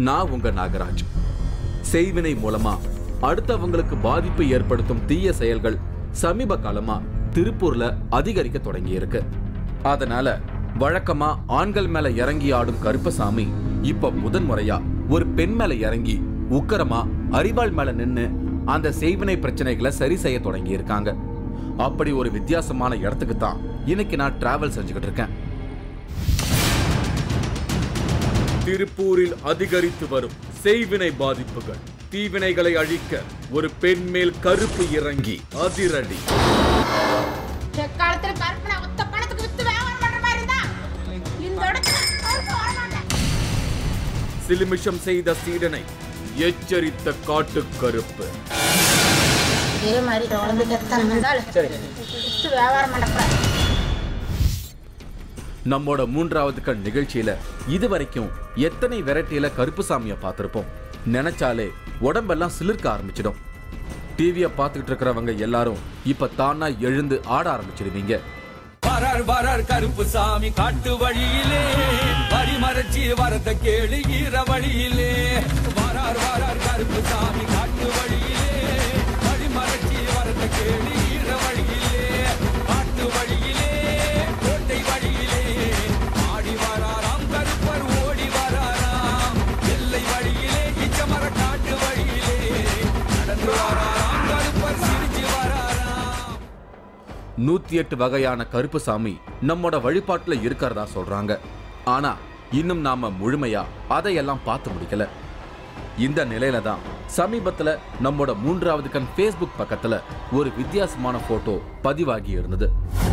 நான் உங்க நாகராஜ் செய்வினை மூலமா அடுத்தவங்களுக்கு பாதிப்பு ஏற்படுத்தும் தீய செயல்கள் சமீப காலமா திருப்பூர்ல அதிகரிக்க தொடங்கி இருக்கு அதனால வழக்கமா ஆண்கள் மேல இறங்கி ஆடும் கருப்பசாமி இப்ப முதன்முறையா ஒரு பெண் மேல இறங்கி உக்கரமா அரிவாள் மேல நின்னு அந்த செய்வினை பிரச்சனைகளை சரி செய்ய தொடங்கி இருக்காங்க அப்படி ஒரு வித்தியாசமான இடத்துக்கு தான் இன்னைக்கு நான் டிராவல் செஞ்சுக்கிட்டு இருக்கேன் திருப்பூரில் அதிகரித்து வரும் செய்வினை பாதிப்புகள் தீவினைகளை அழிக்க ஒரு பெண் மேல் கருப்பு இறங்கி அதிரடி காலத்துல கற்பனை ஒத்த பணத்துக்கு வித்து வியாபாரம் பண்ற மாதிரி இருந்தா இந்த இடத்துல கருப்பு வரமாட்டேன் சிலுமிஷம் செய்த சீடனை எச்சரித்த காட்டு கருப்பு இதே மாதிரி குழந்தைக்கு எத்தனை இருந்தாலும் வித்து வியாபாரம் பண்றப்ப நம்மோட மூன்றாவது கண் நிகழ்ச்சியில இதுவரைக்கும் எத்தனை வெரைட்டியில கருப்புசாமிய பார்த்திருப்போம் நினைச்சாலே உடம்பெல்லாம் சிலிர்க்க ஆரம்பிச்சிடும் டிவியை பார்த்துக்கிட்டு இருக்கிறவங்க எல்லாரும் இப்ப தானா எழுந்து ஆட ஆரம்பிச்சிடுவீங்க வரார் வரார் கருப்பு சாமி காட்டு வழியிலே வரி மறைச்சி வரத கேளு ஈர வழியிலே வரார் வரார் கருப்பு சாமி காட்டு வழியிலே வரி மறைச்சி வரத கேளு ஈர வழியிலே காட்டு வழியிலே கோட்டை வழியிலே ஆடி வராராம் கருப்பர் ஓடி வராராம் எல்லை வழியிலே இச்சமர காட்டு வழியிலே நடந்து வராராம் கருப்பர் சிரிச்சு வராராம் நூத்தி எட்டு வகையான கருப்புசாமி நம்மோட வழிபாட்டுல இருக்கிறதா சொல்றாங்க ஆனா இன்னும் நாம முழுமையா அதையெல்லாம் பார்த்து முடிக்கல இந்த நிலையில தான் சமீபத்துல நம்மோட மூன்றாவது கண் ஃபேஸ்புக் பக்கத்துல ஒரு வித்தியாசமான போட்டோ பதிவாகி இருந்தது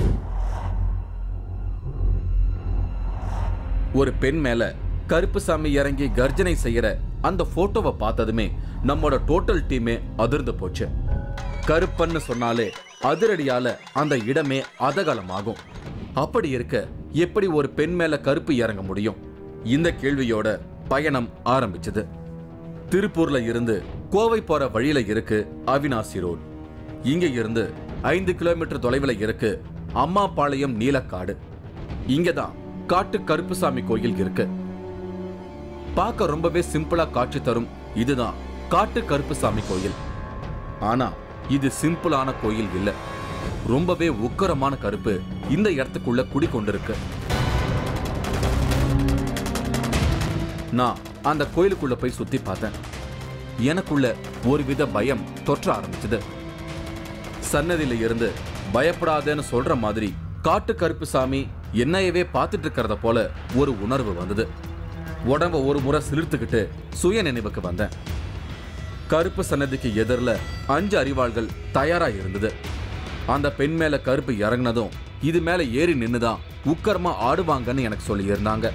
ஒரு பெண் மேல கருப்புசாமி இறங்கி கர்ஜனை செய்யற அந்த போட்டோவை பார்த்ததுமே நம்மோட டோட்டல் டீமே அதிர்ந்து போச்சு கருப்பன்னு சொன்னாலே அதிரடியால அந்த இடமே அதகலமாகும் அப்படி இருக்க எப்படி ஒரு பெண் மேல கருப்பு இறங்க முடியும் இந்த கேள்வியோட பயணம் ஆரம்பிச்சது திருப்பூர்ல இருந்து கோவை போற வழியில இருக்கு அவினாசி ரோட் இங்க இருந்து ஐந்து கிலோமீட்டர் தொலைவில் இருக்கு அம்மாபாளையம் நீலக்காடு இங்கதான் காட்டு கருப்புசாமி கோயில் இருக்கு பார்க்க ரொம்பவே சிம்பிளா காட்சி தரும் இதுதான் காட்டு கருப்புசாமி கோயில் ஆனா இது சிம்பிளான கோயில் இல்ல ரொம்பவே உக்கரமான கருப்பு இந்த இடத்துக்குள்ள குடிக்கொண்டிருக்கு நான் அந்த கோயிலுக்குள்ள போய் சுத்தி பார்த்தேன் எனக்குள்ள ஒருவித பயம் தொற்ற ஆரம்பிச்சது சன்னதியில இருந்து பயப்படாதேன்னு சொல்ற மாதிரி காட்டு கருப்பு சாமி என்னையவே பார்த்துட்டு இருக்கிறத போல ஒரு உணர்வு வந்தது உடம்ப ஒரு முறை சிலிர்த்துக்கிட்டு சுய நினைவுக்கு வந்தேன் கருப்பு சன்னதிக்கு எதிரில் அஞ்சு அறிவாள்கள் தயாரா இருந்தது அந்த பெண் மேல கருப்பு இறங்குனதும் இது மேல ஏறி நின்னுதான் உக்கரமா ஆடுவாங்கன்னு எனக்கு சொல்லி இருந்தாங்க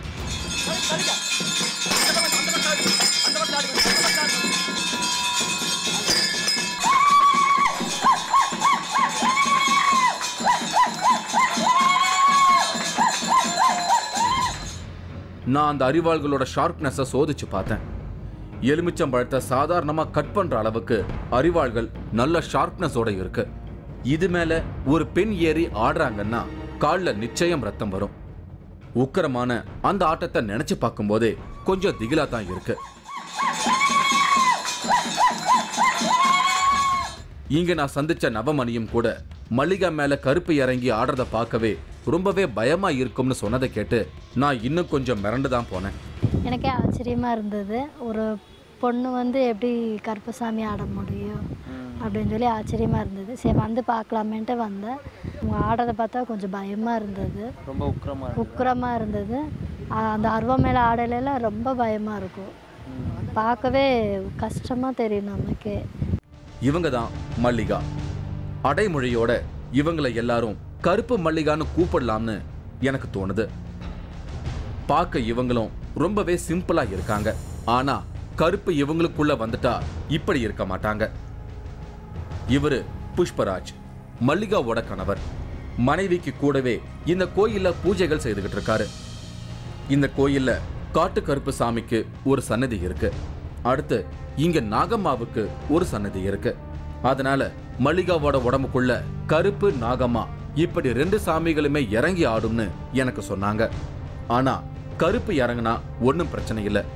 நான் அந்த அறிவாள்களோட ஷார்ப்னஸை சோதிச்சு பார்த்தேன் எலுமிச்சம்பழத்தை சாதாரணமா கட் பண்ற அளவுக்கு அறிவாள்கள் நல்ல ஷார்ப்னஸோட இருக்கு இது மேல ஒரு பெண் ஏறி ஆடுறாங்கன்னா கால்ல நிச்சயம் ரத்தம் வரும் உக்கரமான அந்த ஆட்டத்தை நினைச்சு பார்க்கும்போதே கொஞ்சம் திகிலா தான் இருக்கு இங்க நான் சந்திச்ச நவமணியும் கூட மல்லிகா மேல கருப்பு இறங்கி ஆடுறத பார்க்கவே ரொம்பவே பயமா இருக்கும்னு சொன்னதை கேட்டு நான் இன்னும் கொஞ்சம் மிரண்டு தான் போனேன் எனக்கே ஆச்சரியமாக இருந்தது ஒரு பொண்ணு வந்து எப்படி கருப்பசாமி ஆட முடியும் அப்படின்னு சொல்லி ஆச்சரியமாக இருந்தது சரி வந்து பார்க்கலாமேன்ட்டு வந்தேன் அவங்க ஆடுறத பார்த்தா கொஞ்சம் பயமாக இருந்தது ரொம்ப உக்கிரமா இருக்கு உக்கிரமாக இருந்தது ஆ- அந்த அருவம் மேலே ஆடலைலாம் ரொம்ப பயமாக இருக்கும் பார்க்கவே கஷ்டமாக தெரியும் நமக்கே இவங்க தான் மல்லிகா அடைமொழியோட இவங்களை எல்லாரும் கருப்பு மல்லிகான்னு கூப்பிடலாம்னு எனக்கு தோணுது பார்க்க இவங்களும் ரொம்பவே சிம்பிளா இருக்காங்க ஆனா கருப்பு இவங்களுக்குள்ள வந்துட்டா இப்படி இருக்க மாட்டாங்க இவரு புஷ்பராஜ் மல்லிகாவோட கணவர் மனைவிக்கு கூடவே இந்த கோயில்ல பூஜைகள் செய்துகிட்டு இருக்காரு இந்த கோயில்ல காட்டு கருப்பு சாமிக்கு ஒரு சன்னதி இருக்கு அடுத்து இங்க நாகம்மாவுக்கு ஒரு சன்னதி இருக்கு அதனால மல்லிகாவோட உடம்புக்குள்ள கருப்பு நாகம்மா இப்படி ரெண்டு சாமிகளுமே இறங்கி ஆடும்னு எனக்கு சொன்னாங்க ஆனா கருப்பு இறங்குனா ஒன்றும் பிரச்சனை இல்லை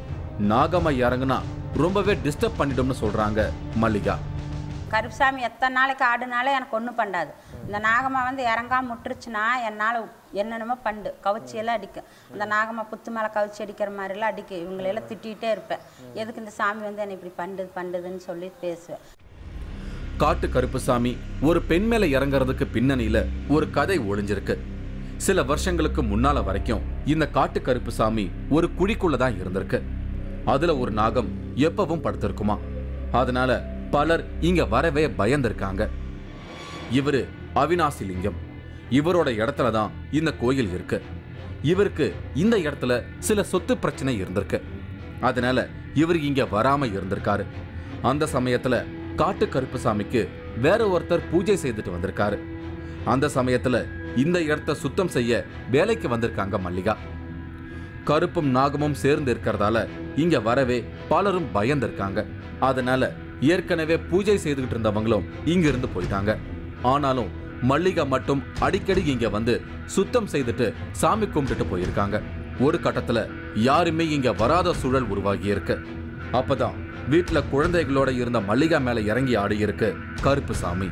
நாகம்மா இறங்குனா ரொம்பவே டிஸ்டர்ப் பண்ணிடும்னு சொல்றாங்க மல்லிகா கருப்புசாமி எத்தனை நாளைக்கு ஆடுனாலும் எனக்கு ஒன்றும் பண்ணாது இந்த நாகம்மா வந்து இறங்காம விட்டுருச்சுன்னா என்னால் என்னென்னமோ பண்டு கவுச்சியெல்லாம் அடிக்கும் இந்த நாகம்மா புத்து மேலே கவுச்சி அடிக்கிற மாதிரிலாம் அடிக்கும் இவங்களையெல்லாம் திட்டிகிட்டே இருப்பேன் எதுக்கு இந்த சாமி வந்து என்னை இப்படி பண்ணுது பண்ணுதுன்னு சொல்லி பேசுவேன் காட்டு கருப்புசாமி ஒரு பெண் மேல இறங்குறதுக்கு பின்னணியில ஒரு கதை ஒளிஞ்சிருக்கு சில வருஷங்களுக்கு முன்னால வரைக்கும் இந்த காட்டு கருப்புசாமி ஒரு குழிக்குள்ள தான் இருந்திருக்கு அதுல ஒரு நாகம் எப்பவும் படுத்திருக்குமா அதனால பலர் இங்க வரவே பயந்திருக்காங்க இவரு அவினாசி லிங்கம் இவரோட இடத்துல தான் இந்த கோயில் இருக்கு இவருக்கு இந்த இடத்துல சில சொத்து பிரச்சனை இருந்திருக்கு அதனால இவர் இங்க வராம இருந்திருக்காரு அந்த சமயத்துல காட்டு கருப்புசாமிக்கு வேற ஒருத்தர் பூஜை செய்துட்டு வந்திருக்காரு அந்த சமயத்துல இந்த இடத்த சுத்தம் செய்ய வேலைக்கு வந்திருக்காங்க மல்லிகா கருப்பும் நாகமும் சேர்ந்து இருக்கிறதால இங்க வரவே பலரும் பயந்திருக்காங்க அதனால ஏற்கனவே பூஜை செய்துகிட்டு இருந்தவங்களும் இங்க இருந்து போயிட்டாங்க ஆனாலும் மல்லிகா மட்டும் அடிக்கடி இங்க வந்து சுத்தம் செய்துட்டு சாமி கும்பிட்டுட்டு போயிருக்காங்க ஒரு கட்டத்துல யாருமே இங்க வராத சூழல் உருவாகி இருக்கு அப்பதான் வீட்டுல குழந்தைகளோட இருந்த மல்லிகா மேல இறங்கி ஆடி இருக்கு கருப்பு சாமி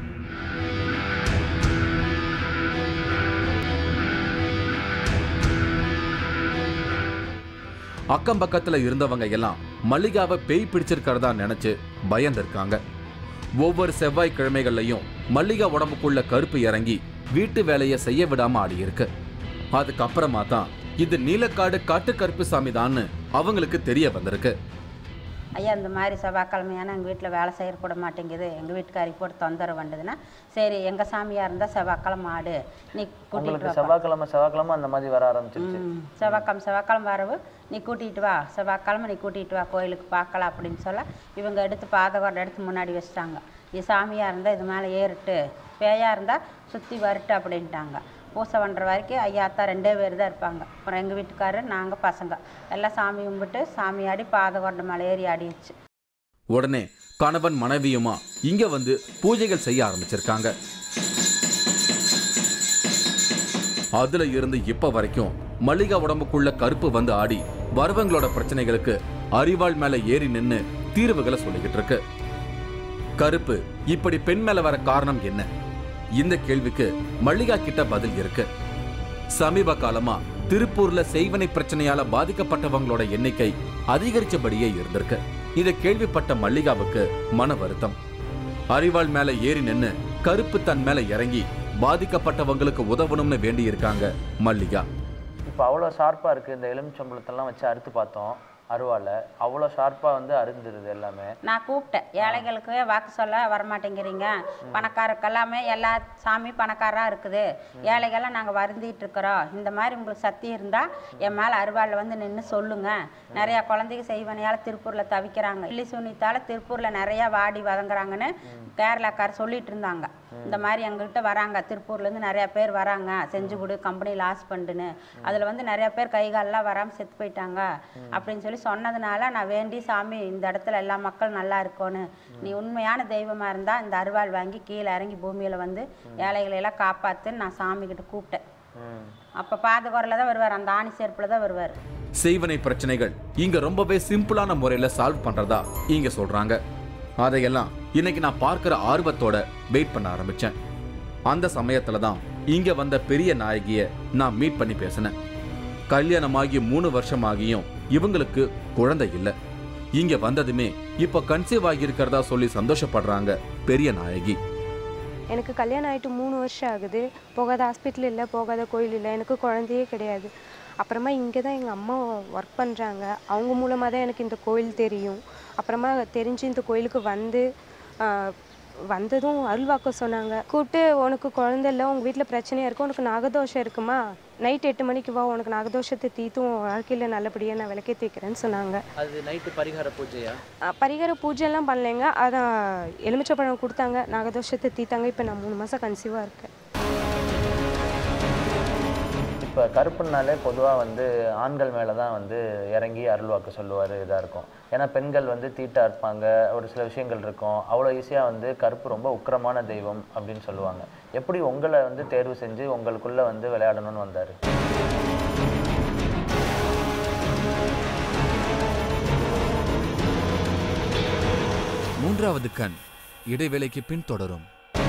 அக்கம் பக்கத்துல இருந்தவங்க எல்லாம் மல்லிகாவை பேய் பிடிச்சிருக்கிறதா நினைச்சு பயந்திருக்காங்க ஒவ்வொரு செவ்வாய்க்கிழமைகள்லையும் மல்லிகா உடம்புக்குள்ள கருப்பு இறங்கி வீட்டு வேலையை செய்ய விடாம ஆடி இருக்கு அதுக்கப்புறமா தான் இது நீலக்காடு காட்டு கருப்பு சாமி தான்னு அவங்களுக்கு தெரிய வந்திருக்கு ஐயா இந்த மாதிரி செவ்வாய்க்கிழமையான எங்கள் வீட்டில் வேலை செய்ய கூட மாட்டேங்குது எங்கள் வீட்டுக்காரிக்கு போட்டு தொந்தரவு வந்ததுன்னா சரி எங்கள் சாமியாக இருந்தால் செவ்வாய்க்கிழமை ஆடு நீ கூட்டிகிட்டு உங்களுக்கு வா செவ்வாய்க்கிழமை செவ்வாய்க்கிழமை அந்த மாதிரி வர ஆரம்பிச்சிருச்சு ம், செவ்வாய்க்கிழமை செவ்வாய்க்கிழமை வரவு நீ கூட்டிகிட்டு வா செவ்வாய்க்கிழமை நீ கூட்டிகிட்டு வா கோயிலுக்கு பார்க்கலாம் அப்படின்னு சொல்ல இவங்க எடுத்து பாதகோட எடுத்து முன்னாடி வச்சிட்டாங்க இது சாமியாக இருந்தால் இது மேலே ஏறிட்டு பேயாக இருந்தால் சுற்றி வரட்டு அப்படின்ட்டாங்க பூசை பண்ணுற வரைக்கும் ஐயா அத்தா ரெண்டே பேர் தான் இருப்பாங்க அப்புறம் எங்கள் வீட்டுக்காரர் நாங்கள் பசங்க எல்லாம் சாமி கும்பிட்டு சாமி ஆடி பாதகோட்டை மேலே ஏறி ஆடிடுச்சு உடனே கணவன் மனைவியுமா இங்க வந்து பூஜைகள் செய்ய ஆரம்பிச்சிருக்காங்க அதுல இருந்து இப்ப வரைக்கும் மல்லிகா உடம்புக்குள்ள கருப்பு வந்து ஆடி வரவங்களோட பிரச்சனைகளுக்கு அரிவாள் மேல ஏறி நின்னு தீர்வுகளை சொல்லிக்கிட்டு இருக்கு கருப்பு இப்படி பெண் மேல வர காரணம் என்ன இந்த கேள்விக்கு மல்லிகா கிட்ட பதில் இருக்கு சமீப காலமா திருப்பூர்ல செய்வனை பிரச்சனையால பாதிக்கப்பட்டவங்களோட எண்ணிக்கை அதிகரிச்சபடியே இருந்திருக்கு இதை கேள்விப்பட்ட மல்லிகாவுக்கு மன வருத்தம் அரிவாள் மேல ஏறி நின்னு கருப்பு தன் மேல இறங்கி பாதிக்கப்பட்டவங்களுக்கு உதவணும்னு வேண்டி இருக்காங்க மல்லிகா இப்போ அவ்வளோ ஷார்ப்பாக இருக்குது இந்த எலுமிச்சம்பழத்தெல்லாம் வச்சு அறுத்து பார்த்தோம் அருவால அவ்வளோ ஷார்ப்பாக வந்து அருந்துருது எல்லாமே நான் கூப்பிட்டேன் ஏழைகளுக்கு வாக்கு சொல்ல வரமாட்டேங்கிறீங்க பணக்காரருக்கு எல்லாமே எல்லா சாமி பணக்காரா இருக்குது ஏழைகள்லாம் நாங்கள் வருந்திட்டு இருக்கிறோம் இந்த மாதிரி உங்களுக்கு சக்தி இருந்தால் என் மேலே அருவாளில் வந்து நின்று சொல்லுங்க நிறையா குழந்தைங்க செய்வனையால் திருப்பூரில் தவிக்கிறாங்க இல்லி சுனித்தால் திருப்பூரில் நிறையா வாடி வதங்குறாங்கன்னு கேரளாக்கார் சொல்லிட்டு இருந்தாங்க இந்த மாதிரி எங்ககிட்ட வராங்க திருப்பூர்லேருந்து நிறையா பேர் வராங்க செஞ்சு கொடு கம்பெனி லாஸ் பண்ணுன்னு அதில் வந்து நிறையா பேர் கை காலெல்லாம் வராமல் செத்து போயிட்டாங்க அப்படின்னு சொல்லி சொன்னதுனால நான் வேண்டி சாமி இந்த இடத்துல எல்லா மக்களும் நல்லா இருக்கணும் நீ உண்மையான தெய்வமாக இருந்தால் இந்த அருவாள் வாங்கி கீழே இறங்கி பூமியில் வந்து ஏழைகளை எல்லாம் காப்பாத்துன்னு நான் சாமி கிட்ட கூப்பிட்டேன் ம் அப்போ பாதுகாரில் தான் வருவார் அந்த ஆணி செருப்பில் தான் வருவார் செய்வனை பிரச்சனைகள் இங்க ரொம்பவே சிம்பிளான முறையில சால்வ் பண்றதா இங்க சொல்றாங்க அதையெல்லாம் இன்னைக்கு நான் பார்க்கிற ஆர்வத்தோட வெயிட் பண்ண ஆரம்பிச்சேன் அந்த சமயத்துல தான் இங்க வந்த பெரிய நாயகிய நான் மீட் பண்ணி பேசினேன் கல்யாணமாகி மூணு வருஷம் ஆகியும் இவங்களுக்கு குழந்தை இல்லை இங்க வந்ததுமே இப்ப கன்சீவ் ஆகி இருக்கிறதா சொல்லி சந்தோஷப்படுறாங்க பெரிய நாயகி எனக்கு கல்யாணம் ஆகிட்டு மூணு வருஷம் ஆகுது போகாத ஹாஸ்பிட்டல் இல்லை போகாத கோயில் இல்லை எனக்கு குழந்தையே கிடையாது அப்புறமா இங்கே தான் எங்கள் அம்மா ஒர்க் பண்ணுறாங்க அவங்க மூலமாக தான் எனக்கு இந்த கோயில் தெரியும் அப்புறமா தெரிஞ்சு இந்த கோயிலுக்கு வந்து ஆஹ், வந்ததும் அருள்வாக்க சொன்னாங்க கூப்பிட்டு உனக்கு குழந்தை இல்லை உங்கள் வீட்டில் பிரச்சனையாக இருக்கு உனக்கு நாகதோஷம் இருக்குமா நைட் எட்டு மணிக்கு வா உனக்கு நாகதோஷத்தை தீர்த்து உன் வாழ்க்கையில் நல்லபடியாக நான் விளக்கேற்றி வைக்கிறேன்னு சொன்னாங்க அது நைட்டு பரிகார பூஜையா அஹ் பரிகார பூஜைலாம் பண்ணலைங்க அதான் எலுமிச்சப்பழம் கொடுத்தாங்க நாகதோஷத்தை தீத்தாங்க இப்போ நான் மூணு மாதம் கன்சீவாக இருக்கேன் இப்போ கருப்புனாலே பொதுவாக வந்து ஆண்கள் மேலே தான் வந்து இறங்கி அருள்வாக்கு சொல்லுவார் இதாக இருக்கும் ஏன்னா பெண்கள் வந்து தீட்டா இருப்பாங்க ஒரு சில விஷயங்கள் இருக்கும் அவ்வளோ ஈஸியாக வந்து கருப்பு ரொம்ப உக்கிரமான தெய்வம் அப்படின்னு சொல்லுவாங்க எப்படி உங்களை வந்து தேர்வு செஞ்சு உங்களுக்குள்ளே வந்து விளையாடணும்னு வந்தார் மூன்றாவது கண் இடைவேளைக்கு பின் தொடரும்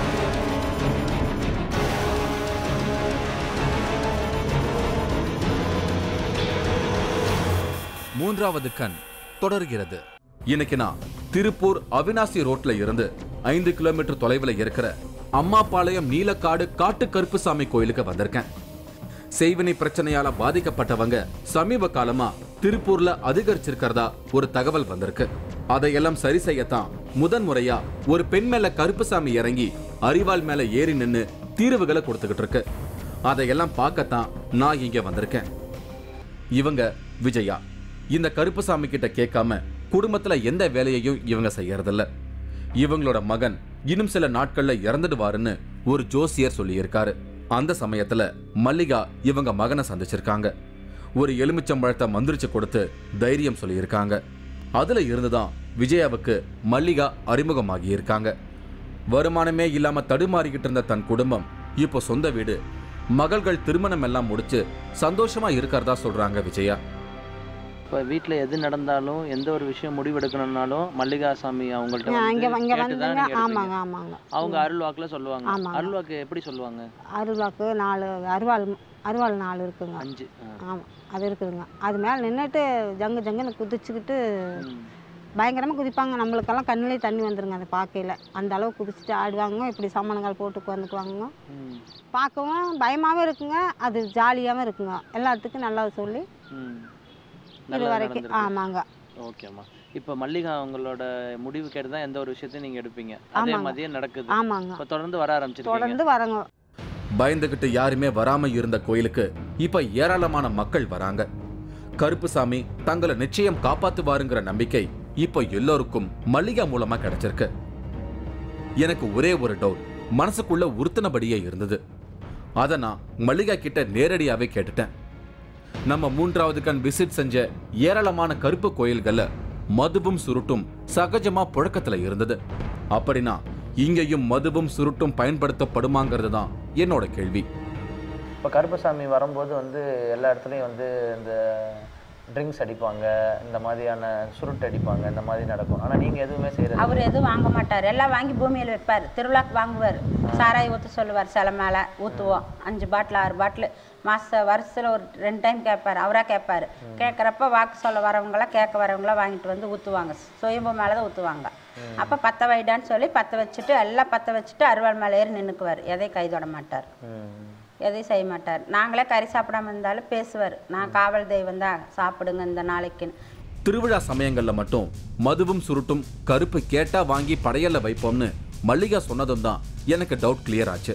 மூன்றாவது கண் தொடர்கிறது இன்னைக்கு நான் திருப்பூர் அவினாசி ரோட்ல இருந்து ஐந்து கிலோமீட்டர் தொலைவில் இருக்கிற அம்மாபாளையம் நீலக்காடு காட்டு கருப்புசாமி கோயிலுக்கு வந்திருக்கேன் செய்வினை பிரச்சனையால பாதிக்கப்பட்டவங்க சமீப காலமா திருப்பூர்ல அதிகரிச்சிருக்கிறதா ஒரு தகவல் வந்திருக்கு அதையெல்லாம் சரி செய்யத்தான் முதன் முறையா ஒரு பெண் மேல கருப்புசாமி இறங்கி அரிவாள் மேல ஏறி நின்னு தீர்வுகளை கொடுத்துக்கிட்டு இருக்கு அதையெல்லாம் பார்க்கத்தான் நான் இங்க வந்திருக்கேன் இவங்க விஜயா இந்த கருப்புசாமி கிட்ட கேட்காம குடும்பத்துல எந்த வேலையையும் இவங்க செய்யறதில்ல இவங்களோட மகன் இன்னும் சில நாட்கள்ல இறந்துடுவாருன்னு ஒரு ஜோசியர் சொல்லியிருக்காரு அந்த சமயத்துல மல்லிகா இவங்க மகனை சந்திச்சிருக்காங்க ஒரு எலுமிச்சம்பழத்தை மந்திரிச்சு கொடுத்து தைரியம் சொல்லியிருக்காங்க அதுல இருந்துதான் விஜயாவுக்கு மல்லிகா அறிமுகமாகி இருக்காங்க வருமானமே இல்லாம தடுமாறிக்கிட்டு இருந்த தன் குடும்பம் இப்போ சொந்த வீடு மகள்கள் திருமணம் எல்லாம் முடிச்சு சந்தோஷமா இருக்கிறதா சொல்றாங்க விஜயா இப்போ வீட்டில் எது நடந்தாலும் எந்த ஒரு விஷயம் முடிவெடுக்கணும்னாலும் மல்லிகாசாமி அவங்கள்ட்ட இங்கே வந்து இங்கே கேட்டு தான் வந்துங்க நீங்க ஆமாங்க எடுப்பீங்க. ஆமாங்க அவங்க அருள் வாக்கில் சொல்லுவாங்க ஆமாங்க. அருள் வாக்கு எப்படி சொல்லுவாங்க அருவாக்கு நாலு அருவாள் அருவாள் நாலு இருக்குங்க அஞ்சு ஆ. ஆமாம் அது இருக்குதுங்க அது மேலே நின்றுட்டு ஜங்கு ஜங்குன்னு குதிச்சுக்கிட்டு ம். பயங்கரமாக குதிப்பாங்க நம்மளுக்கெல்லாம் கண்ணிலே தண்ணி வந்துருங்க அதை பார்க்கையில அந்த அளவு குதிச்சுட்டு ஆடுவாங்க இப்படி சம்மணங்கள் போட்டு உட்காந்துக்குவாங்க ம். பார்க்கவும் பயமாகவும் இருக்குங்க அது ஜாலியாகவும் இருக்குங்க எல்லாத்துக்கும் நல்லா சொல்லி ம். இது நல்லது வரைக்கும் நடந்திருக்கு. ஆமாங்க ஓகேம்மா இப்போ மல்லிகா அவங்களோட முடிவு கேட்டு தான் எந்த ஒரு விஷயத்தையும் நீங்க எடுப்பீங்க அதே ஆமாங்க. மாதிரியே நடக்குது ஆமாங்க இப்போ தொடர்ந்து வர ஆரம்பிச்சிருக்கீங்க தொடர்ந்து வரங்க பயந்துகிட்டு யாருமே வராம இருந்த கோயிலுக்கு இப்ப ஏராளமான மக்கள் வராங்க கருப்புசாமி தங்களை நிச்சயம் காப்பாத்துவாருங்கிற நம்பிக்கை இப்ப எல்லோருக்கும் மல்லிகா மூலமா கிடைச்சிருக்கு எனக்கு ஒரே ஒரு டவுட் மனசுக்குள்ள உறுத்தினபடியே இருந்தது அத நான் மல்லிகா கிட்ட நேரடியாவே கேட்டுட்டேன் நம்ம மூன்றாவது கண் விசிட் செஞ்ச ஏராளமான கருப்பு கோயில்கள்ல மதுவும் சுருட்டும் சகஜமா புழக்கத்துல இருந்தது அப்படின்னா இங்கேயும் மதுவும் சுருட்டும் பயன்படுத்தப்படுமாங்கிறது தான் என்னோட கேள்வி இப்போ கருப்பசாமி வரும்போது வந்து எல்லா இடத்துலையும் வந்து இந்த ட்ரிங்க்ஸ் அடிப்பாங்க இந்த மாதிரியான சுருட்டு அடிப்பாங்க இந்த மாதிரி நடக்கும் ஆனால் நீங்கள் எதுவுமே செய்கிறது அவர் எதுவும் வாங்க மாட்டார் எல்லாம் வாங்கி பூமியில் வைப்பார் திருவிழாக்கு வாங்குவார் சாராய் ஊற்ற சொல்லுவார் சில மேலே ஊற்றுவோம் அஞ்சு பாட்டில் ஆறு பாட்டில் மாத வருஷத்தில் ஒரு ரெண்டு டைம் கேட்பார் அவராக கேட்பார் கேட்குறப்ப வாக்கு சொல்ல வரவங்களாம் கேட்க வரவங்களாம் வாங்கிட்டு வந்து ஊற்றுவாங்க சுயம்பு மேலே தான் ஊற்றுவாங்க அப்போ பற்ற வைடான்னு சொல்லி பற்ற வச்சுட்டு எல்லாம் பற்ற வச்சுட்டு அருவாள் மேலே ஏறி நின்றுக்குவார் எதையும் கை தொட மாட்டார் எதையும் செய்ய மாட்டார் நாங்களே கறி சாப்பிடாம இருந்தாலும் பேசுவார் நான் காவல் தெய்வம் தான் சாப்பிடுங்க இந்த நாளைக்குன்னு திருவிழா சமயங்கள்ல மட்டும் மதுவும் சுருட்டும் கருப்பு கேட்டா வாங்கி படையல்ல வைப்போம்னு மல்லிகா சொன்னதும் தான் எனக்கு டவுட் கிளியர் ஆச்சு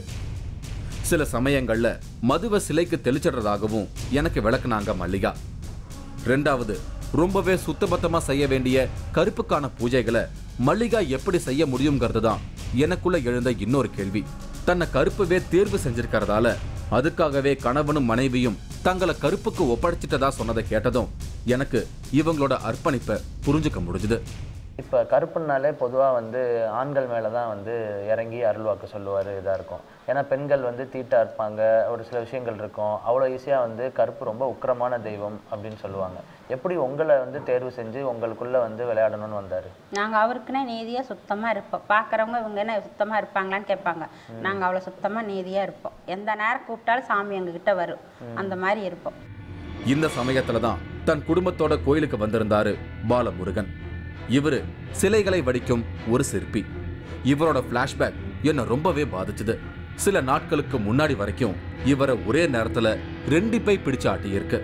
சில சமயங்கள்ல மதுவை சிலைக்கு தெளிச்சிடுறதாகவும் எனக்கு விளக்குனாங்க மல்லிகா ரெண்டாவது ரொம்பவே சுத்தபத்தமா செய்ய வேண்டிய கருப்புக்கான பூஜைகளை மல்லிகா எப்படி செய்ய முடியுங்கிறது தான் எனக்குள்ள எழுந்த இன்னொரு கேள்வி தன்னை கருப்புவே தேர்வு செஞ்சிருக்கிறதால அதுக்காகவே கணவனும் மனைவியும் தங்களை கருப்புக்கு ஒப்படைச்சிட்டதா சொன்னதை கேட்டதும் எனக்கு இவங்களோட அர்ப்பணிப்பை புரிஞ்சுக்க முடிஞ்சுது இப்போ கருப்புனாலே பொதுவாக வந்து ஆண்கள் மேலே தான் வந்து இறங்கி அருள்வாக்கு சொல்லுவார் இதாக இருக்கும் ஏன்னா பெண்கள் வந்து தீட்டாக இருப்பாங்க ஒரு சில விஷயங்கள் இருக்கும் அவ்வளோ ஈஸியாக வந்து கருப்பு ரொம்ப உக்கிரமான தெய்வம் அப்படின்னு சொல்லுவாங்க எப்படி உங்களை வந்து தேர்வு செஞ்சு உங்களுக்குள்ளே வந்து விளையாடணும்னு வந்தார் நாங்கள் அவருக்குன்னே நீதியாக சுத்தமாக இருப்போம் பார்க்குறவங்க இவங்க என்ன சுத்தமாக இருப்பாங்களான்னு கேட்பாங்க நாங்கள் அவ்வளோ சுத்தமாக நீதியாக இருப்போம் எந்த நேரம் கூப்பிட்டாலும் சாமி எங்ககிட்ட வரும் அந்த மாதிரி இருப்போம் இந்த சமயத்துல தான் தன் குடும்பத்தோட கோயிலுக்கு வந்திருந்தாரு பாலமுருகன் இவரு சிலைகளை வடிக்கும் ஒரு சிற்பி இவரோட ஃப்ளாஷ்பேக் என்ன ரொம்பவே பாதிச்சுது சில நாட்களுக்கு முன்னாடி வரைக்கும் இவரை ஒரே நேரத்துல ரெண்டு பை பிடிச்சு ஆட்டியிருக்கு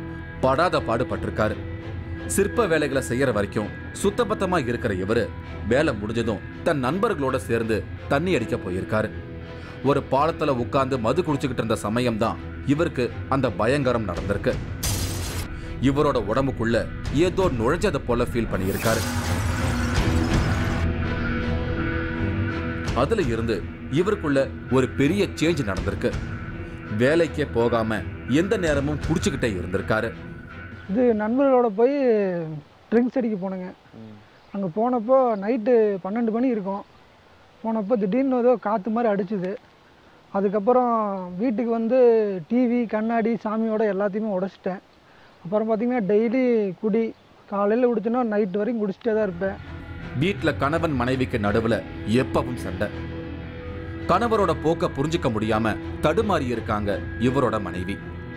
படாத பாடுபட்டிருக்காரு சிற்ப வேலைகளை செய்யற வரைக்கும் சுத்தபத்தமா இருக்கிற இவரு வேலை முடிஞ்சதும் தன் நண்பர்களோட சேர்ந்து தண்ணி அடிக்க போயிருக்காரு ஒரு பாலத்துல உட்கார்ந்து மது குடிச்சுக்கிட்டு இருந்த சமயம்தான் இவருக்கு அந்த பயங்கரம் நடந்திருக்கு இவரோட உடம்புக்குள்ள ஏதோ நுழைஞ்சதை போல ஃபீல் பண்ணியிருக்காரு அதுல இருந்து இவருக்குள்ள ஒரு பெரிய சேஞ்ச் நடந்திருக்கு வேலைக்கே போகாம எந்த நேரமும் குடிச்சுக்கிட்டே இருந்திருக்காரு இது நண்பர்களோட போய் ட்ரிங்க்ஸ் அடிக்க போனேங்க அங்கே போனப்போ நைட்டு பன்னெண்டு மணி இருக்கும் போனப்போ திடீர்னு ஏதோ காற்று மாதிரி அடிச்சுது அதுக்கப்புறம் வீட்டுக்கு வந்து டிவி கண்ணாடி சாமியோட எல்லாத்தையுமே உடச்சிட்டேன் அப்புறம் பார்த்திங்கன்னா டெய்லி குடி காலையில் குடிச்சேன்னா நைட் வரைக்கும் குடிச்சிட்டே தான் இருப்பேன் வீட்ல கணவன் மனைவிக்கு நடுவுல எப்பவும் சண்டை கணவரோட போக்க புரிஞ்சுக்க முடியாம தடுமாறி இருக்காங்க இவரோட மனைவி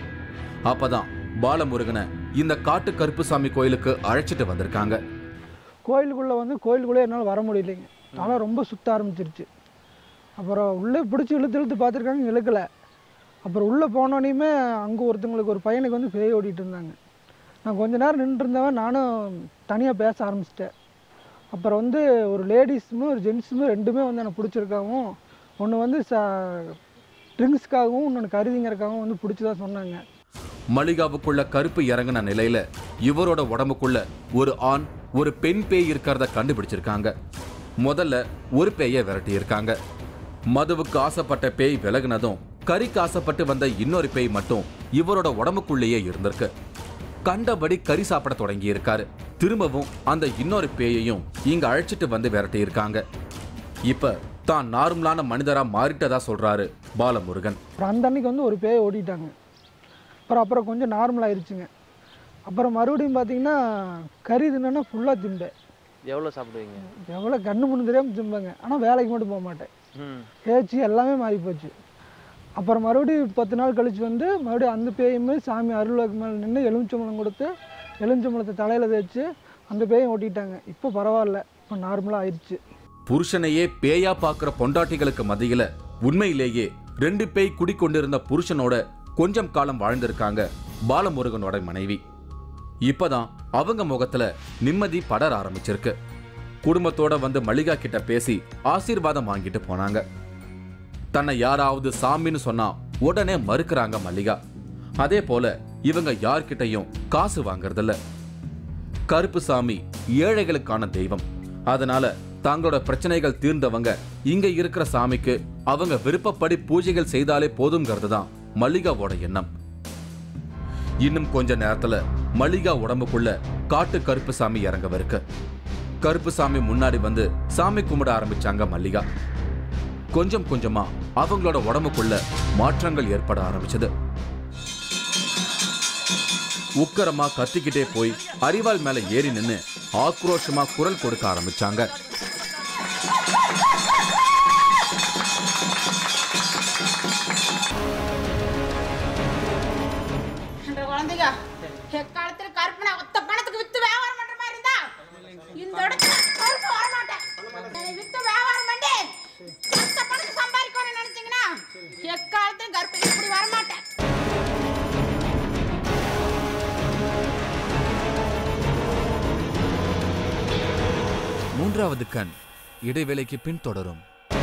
அப்பதான் பாலமுருகனை இந்த காட்டு கருப்புசாமி கோயிலுக்கு அழைச்சிட்டு வந்திருக்காங்க கோயிலுக்குள்ளே வந்து கோயிலுக்குள்ளே என்னால் வர முடியலைங்க தலை ரொம்ப சுத்த ஆரம்பிச்சிருச்சு அப்புறம் உள்ளே பிடிச்சி இழுத்து இழுத்து பார்த்துருக்காங்க இழுக்கலை அப்புறம் உள்ளே போனோடனையுமே அங்கே ஒருத்தங்களுக்கு ஒரு பையனுக்கு வந்து பேய் ஓடிட்டு இருந்தாங்க நான் கொஞ்ச நேரம் நின்றுட்டு இருந்தவன் நானும் தனியாக பேச ஆரம்பிச்சிட்டேன் அப்புறம் வந்து ஒரு லேடிஸுமே ஒரு ஜென்ஸுமே ரெண்டுமே வந்து எனக்கு பிடிச்சிருக்காகவும் ஒன்று வந்து ச ட்ரிங்க்ஸ்க்காகவும் இன்னொன்று கருதிங்கிறக்காகவும் வந்து பிடிச்சதா சொன்னாங்க மளிகாவுக்குள்ள கருப்பு இறங்கின நிலையில இவரோட உடம்புக்குள்ள ஒரு ஆண் ஒரு பெண் பேய் இருக்கிறத கண்டுபிடிச்சிருக்காங்க முதல்ல ஒரு பேயை விரட்டி இருக்காங்க மதுவுக்கு ஆசைப்பட்ட பேய் விலகுனதும் கறிக்கு ஆசைப்பட்டு வந்த இன்னொரு பேய் மட்டும் இவரோட உடம்புக்குள்ளேயே இருந்திருக்கு கண்டபடி கறி சாப்பிட தொடங்கி இருக்காரு திரும்பவும் அந்த இன்னொரு பேயையும் இங்க அழைச்சிட்டு வந்து விரட்டி இருக்காங்க இப்ப தான் நார்மலான மனிதரா மாறிட்டதா சொல்றாரு பாலமுருகன் அப்புறம் அந்த அன்னைக்கு வந்து ஒரு பேய் ஓடிட்டாங்க அப்புறம் அப்புறம் கொஞ்சம் நார்மல் ஆயிருச்சுங்க அப்புறம் மறுபடியும் பார்த்தீங்கன்னா கறி தின்னா ஃபுல்லாக திம்பேன் எவ்வளோ சாப்பிடுவீங்க எவ்வளோ கண்ணு முன்னு தெரியாமல் திம்பேங்க ஆனால் வேலைக்கு மட்டும் போக மாட்டேன் ம் பேச்சு எல்லாமே மாறி போச்சு அப்புறம் மறுபடியும் பத்து நாள் கழிச்சு வந்து மறுபடியும் அந்த பேயுமே சாமி அருள்வாக்கு மேலே நின்று எலுமிச்சம்பழம் கொடுத்து எலுமிச்சம்பழத்தை தலையில் தேய்ச்சி அந்த பேயும் ஓட்டிட்டாங்க இப்போ பரவாயில்ல இப்போ நார்மலாக ஆயிடுச்சு புருஷனையே பேயா பார்க்குற பொண்டாட்டிகளுக்கு மத்தியில உண்மையிலேயே ரெண்டு பேய் குடிக்கொண்டிருந்த புருஷனோட கொஞ்சம் காலம் வாழ்ந்திருக்காங்க பாலமுருகனோட மனைவி இப்பதான் அவங்க முகத்துல நிம்மதி படர ஆரம்பிச்சிருக்கு குடும்பத்தோட வந்து மல்லிகா கிட்ட பேசி ஆசீர்வாதம் வாங்கிட்டு போனாங்க தன்னை யாராவது சாமின்னு சொன்னா உடனே மறுக்கிறாங்க மல்லிகா அதே போல இவங்க யார்கிட்டயும் காசு வாங்குறதில்ல கருப்பு சாமி ஏழைகளுக்கான தெய்வம் அதனால தங்களோட பிரச்சனைகள் தீர்ந்தவங்க இங்க இருக்கிற சாமிக்கு அவங்க விருப்பப்படி பூஜைகள் செய்தாலே போதுங்கிறது தான் மல்லிகாவோட எண்ணம் இன்னும் கொஞ்ச நேரத்துல மல்லிகா உடம்புக்குள்ள காட்டு கருப்பு சாமி இறங்கவிருக்கு கருப்பு சாமி முன்னாடி வந்து சாமி கும்பிட ஆரம்பிச்சாங்க மல்லிகா கொஞ்சம் கொஞ்சமா அவங்களோட உடம்புக்குள்ள மாற்றங்கள் ஏற்பட ஆரம்பிச்சது உக்கரமா கத்திக்கிட்டே போய் அரிவாள் மேல ஏறி நின்னு ஆக்ரோஷமா குரல் கொடுக்க ஆரம்பிச்சாங்க என்ற குழந்தைங்க எக்காலத்தில் கருப்பு நான் ஒத்த பணத்துக்கு வித்து வியாபாரம் பண்ற மாதிரி இருந்தா இந்த இடத்துல கருப்பு வரமாட்டேன் என்னை வித்து வியாபாரம் பண்ணி ஒத்த பணத்துக்கு சம்பாதிக்கணும்னு நினைச்சீங்கன்னா எக்காலத்திலும் கருப்பு இப்படி வரமாட்டேன் மூன்றாவது கண் இடைவேளைக்கு பின் தொடரும்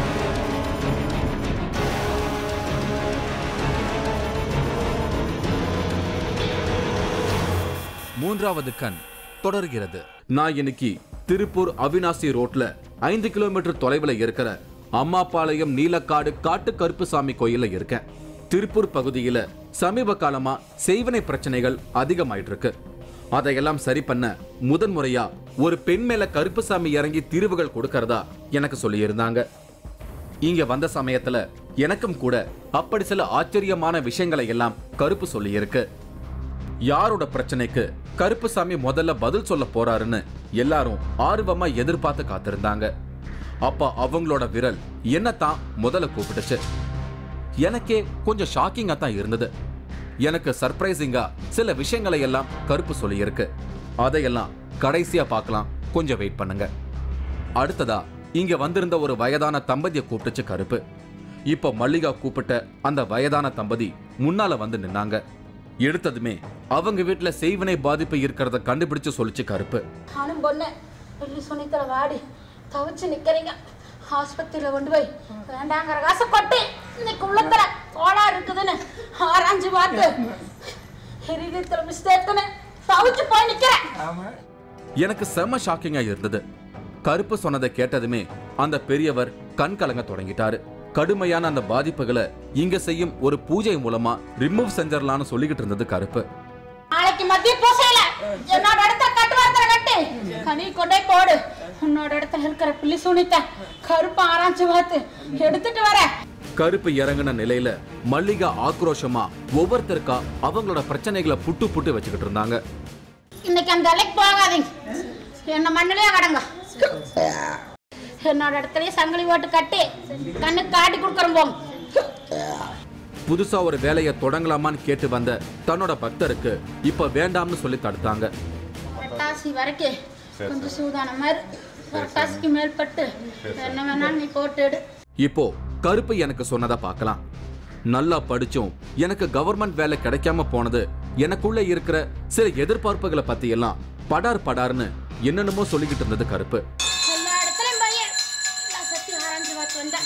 மூன்றாவது கண் தொடர்கிறது நான் இன்னைக்கு திருப்பூர் அவினாசி ரோட்ல ஐந்து கிலோமீட்டர் தொலைவில் இருக்கிற அம்மாபாளையம் நீலக்காடு காட்டு கருப்புசாமி கோயில்ல இருக்கேன் திருப்பூர் பகுதியில சமீப காலமா செய்வினை பிரச்சனைகள் அதிகமாயிட்டு இருக்கு அதையெல்லாம் சரி பண்ண முதன்முறையா ஒரு பெண் மேல கருப்புசாமி இறங்கி தீர்வுகள் கொடுக்கறதா எனக்கு சொல்லியிருந்தாங்க இங்க வந்த சமயத்துல எனக்கும் கூட அப்படி சில ஆச்சரியமான விஷயங்களை எல்லாம் கருப்பு சொல்லியிருக்கு யாரோட பிரச்சனைக்கு கருப்புசாமி முதல்ல பதில் சொல்ல போறாருன்னு எல்லாரும் ஆர்வமா எதிர்பார்த்து காத்திருந்தாங்க அப்ப அவங்களோட விரல் என்னத்தான் முதல்ல கூப்பிட்டுச்சு எனக்கே கொஞ்சம் ஷாக்கிங்கா தான் இருந்தது எனக்கு சர்ப்ரைசிங்கா சில விஷயங்களை எல்லாம் கருப்பு சொல்லியிருக்கு அதையெல்லாம் கடைசியா பார்க்கலாம் கொஞ்சம் வெயிட் பண்ணுங்க அடுத்ததா இங்க வந்திருந்த ஒரு வயதான தம்பதியை கூப்பிட்டுச்சு கருப்பு இப்ப மல்லிகா கூப்பிட்ட அந்த வயதான தம்பதி முன்னால வந்து நின்னாங்க எடுத்ததுமே அவங்க வீட்டுல செய்வினை பாதிப்பு இருக்கிறத கண்டுபிடிச்சு சொல்லிச்சு கருப்பு நானும் பொண்ணு வெள்ளி சுனித்துல வாடி தவிச்சு நிக்கிறீங்க ஆஸ்பத்திரியில் கொண்டு போய் வேண்டாங்கிற காசை கொட்டி இன்னைக்கு உள்ளத்துல கோளா இருக்குதுன்னு ஆராய்ஞ்சு பார்த்து ஹிரிதத்துல மிஸ்டேக்குன்னு தவிச்சு போய் நிக்கிறேன் எனக்கு செம்ம ஷாக்கிங்கா இருந்தது கருப்பு சொன்னதை கேட்டதுமே அந்த பெரியவர் கண் கலங்க தொடங்கிட்டாரு கடுமையான அந்த பாதிப்புகளை இங்க செய்யும் ஒரு பூஜை மூலமா ரிமூவ் செஞ்சிடலாம்னு சொல்லிக்கிட்டு இருந்தது கருப்பு நாளைக்கு மத்திய பூசையில என்னோட இடத்த கட்டுவாரத்துல கட்டி கனி கொண்டே போடு உன்னோட இடத்துல இருக்கிற பிள்ளி சுனித்த கருப்பு ஆராய்ச்சி பார்த்து எடுத்துட்டு வரேன் கருப்பு இறங்குன நிலையில மல்லிகா ஆக்ரோஷமா ஒவ்வொருத்தருக்கா அவங்களோட பிரச்சனைகளை புட்டு புட்டு வச்சுக்கிட்டு இருந்தாங்க இன்னைக்கு அந்த இலைக்கு போகாதீங்க என்ன மண்ணிலே கடங்க என்னோட இடத்துலயே சங்கிலி ஓட்டு கட்டி கண்ணுக்கு காட்டி கொடுக்குறோம் போங்க புதுசா ஒரு வேலையை தொடங்கலாமான்னு கேட்டு வந்த தன்னோட பக்தருக்கு இப்ப வேண்டாம்னு சொல்லி தடுத்தாங்க பட்டாசி வரைக்கும் கொஞ்சம் சூதான மாதிரி பட்டாசிக்கு மேல்பட்டு என்ன வேணாலும் நீ போட்டுடு இப்போ கருப்பு எனக்கு சொன்னதை பார்க்கலாம் நல்லா படிச்சும் எனக்கு கவர்மெண்ட் வேலை கிடைக்காம போனது எனக்குள்ள இருக்கிற சில எதிர்பார்ப்புகளை பத்தி எல்லாம் படார் படார்னு என்னென்னமோ சொல்லிக்கிட்டு இருந்தது கருப்பு எல்லா இடத்துலயும் போய் எல்லா சத்தியும் ஆராய்ஞ்சு பார்த்து வந்தேன்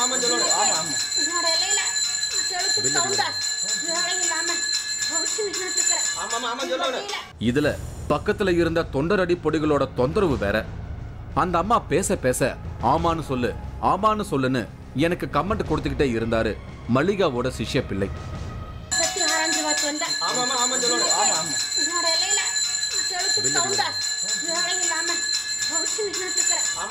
என்னோட இலையில செழுத்து தகுந்த வேலை இல்லாம கவுச்சு நின்றுட்டு இருக்கிறேன் இதுல பக்கத்துல இருந்த தொண்டரடி பொடிகளோட தொந்தரவு வேற அந்த அம்மா பேச பேச ஆமான்னு சொல்லு ஆமான்னு சொல்லுன்னு எனக்கு கமெண்ட் கொடுத்துக்கிட்டே இருந்தாரு மல்லிகாவோட சிஷ்ய பிள்ளை சத்தி ஆராய்ஞ்சு பார்த்து வந்தேன் என்னோட இலையில செழுத்து தகுந்த வேலை இல்லாம கவுச்சு நின்றுட்டு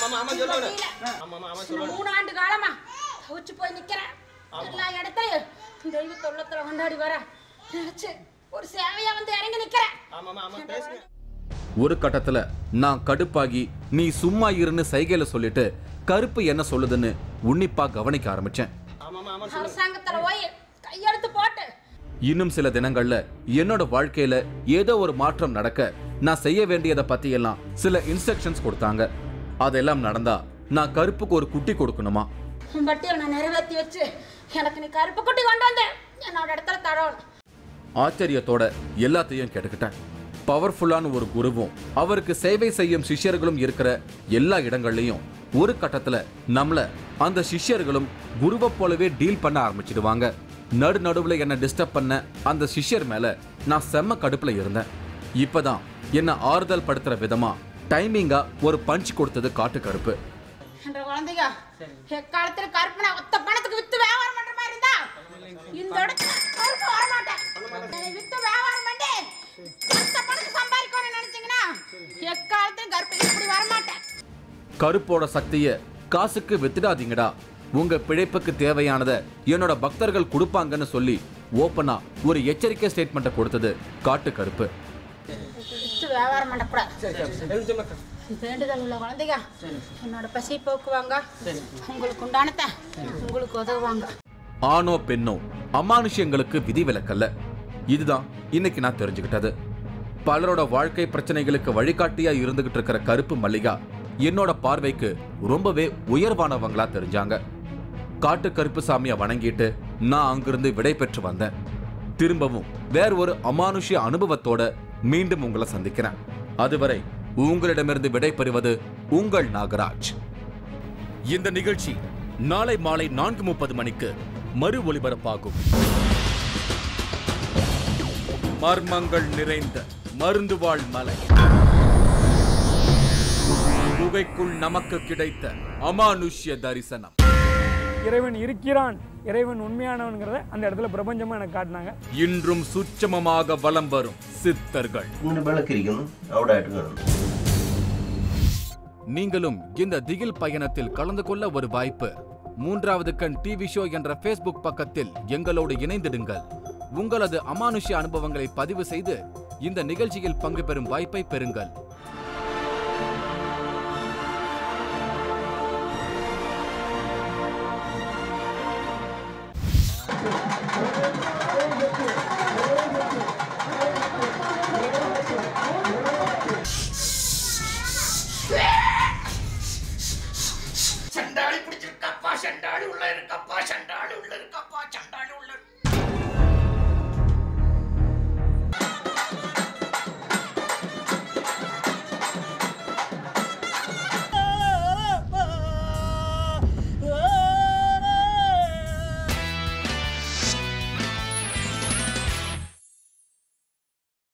இருக்கிறேன் மூணு ஆண்டு காலமா கவுச்சு போய் நிக்கிறேன் எல்லா இடத்துலயும் தெய்வ தொள்ளத்துல கொண்டாடி வர நினைச்சு ஒரு சேவையா வந்து இறங்கி நிக்கிறேன் ஒரு கட்டத்துல நான் கடுப்பாகி நீ சும்மா இருன்னு சைகையில சொல்லிட்டு கருப்பு என்ன சொல்லுதுன்னு உன்னிப்பா கவனிக்க ஆரம்பிச்சேன் அரசாங்கத்துல போய் கையெழுத்து போட்டு இன்னும் சில தினங்கள்ல என்னோட வாழ்க்கையில ஏதோ ஒரு மாற்றம் நடக்க நான் செய்ய வேண்டியதை பத்தி எல்லாம் சில இன்ஸ்ட்ரக்ஷன்ஸ் கொடுத்தாங்க அதெல்லாம் நடந்தா நான் கருப்புக்கு ஒரு குட்டி கொடுக்கணுமா உன் பட்டியல் நான் நிறைவேற்றி வச்சு எனக்கு நீ கருப்பு குட்டி கொண்டு வந்து என்னோட இடத்துல தரணும் ஆச்சரியத்தோட எல்லாத்தையும் கேட்டுக்கிட்டேன் பவர்ஃபுல்லான ஒரு குருவும் அவருக்கு சேவை செய்யும் சிஷ்யர்களும் இருக்கிற எல்லா இடங்கள்லயும் ஒரு கட்டத்துல நம்மள அந்த சிஷ்யர்களும் குருவை போலவே டீல் பண்ண ஆரம்பிச்சிடுவாங்க நடு நடுவுல என்ன டிஸ்டர்ப் பண்ண அந்த சிஷ்யர் மேல நான் செம்ம கடுப்புல இருந்தேன் இப்பதான் என்ன ஆறுதல் படுத்துற விதமா டைமிங்கா ஒரு பஞ்ச் கொடுத்தது காட்டு கருப்பு என்ற குழந்தைங்க எக்காலத்துல கருப்பு நான் ஒத்த பணத்துக்கு வித்து வியாபாரம் பண்ற மாதிரி இருந்தா இந்த இடத்துல கருப்பு வரமாட்டேன் என்னை வித்து வியாபாரம் பண்ணி ஒத்த பணத்துக்கு சம்பாதிக்கணும்னு நினைச்சீங்கன்னா எக்காலத்தையும் கருப்பு இப்படி வரமாட்டேன் கருப்போட சக்திய காசுக்கு வித்துடாதீங்கடா உங்க பிழைப்புக்கு தேவையானதை என்னோட பக்தர்கள் கொடுப்பாங்கன்னு சொல்லி ஓப்பனா ஒரு எச்சரிக்கை ஸ்டேட்மெண்ட்டை கொடுத்தது காட்டு கருப்பு வித்து வியாபாரம் பண்ணக்கூடாது வேண்டுதல் உள்ள குழந்தைங்க என்னோட பசி போக்குவாங்க உங்களுக்கு உண்டானத உங்களுக்கு உதவுவாங்க ஆணோ பெண்ணோ அமானுஷ்யங்களுக்கு விதிவிலக்கல்ல இதுதான் இன்னைக்கு நான் தெரிஞ்சுக்கிட்டது பலரோட வாழ்க்கை பிரச்சனைகளுக்கு வழிகாட்டியா இருந்துகிட்டு இருக்கிற கருப்பு மல்லிகா என்னோட பார்வைக்கு ரொம்பவே உயர்வானவங்களா தெரிஞ்சாங்க காட்டு கருப்பு சாமியை வணங்கிட்டு நான் அங்கிருந்து விடை பெற்று வந்தேன் திரும்பவும் வேற ஒரு அமானுஷ்ய அனுபவத்தோட மீண்டும் உங்களை சந்திக்கிறேன் அதுவரை உங்களிடமிருந்து விடை பெறுவது உங்கள் நாகராஜ் இந்த நிகழ்ச்சி நாளை மாலை நான்கு முப்பது மணிக்கு மறு ஒளிபரப்பாகும் மர்மங்கள் நிறைந்த மருந்து வாழ் மலை குகைக்குள் நமக்கு கிடைத்த அமானுஷ்ய தரிசனம் இறைவன் இருக்கிறான் இறைவன் உண்மையானவன்கிறத அந்த இடத்துல பிரபஞ்சமா எனக்கு காட்டினாங்க இன்றும் சுட்சமமாக வலம் வரும் சித்தர்கள் ഇങ്ങനെ വിളക്കിരിക്കുന്നു അവിടെ ആയിട്ട് കാണുന്നു நீங்களும் இந்த திகில் பயணத்தில் கலந்து கொள்ள ஒரு வாய்ப்பு மூன்றாவது கண் டிவி ஷோ என்ற ஃபேஸ்புக் பக்கத்தில் எங்களோடு இணைந்திடுங்கள் உங்களது அமானுஷ்ய அனுபவங்களை பதிவு செய்து இந்த நிகழ்ச்சியில் பங்கு பெறும் வாய்ப்பை பெறுங்கள்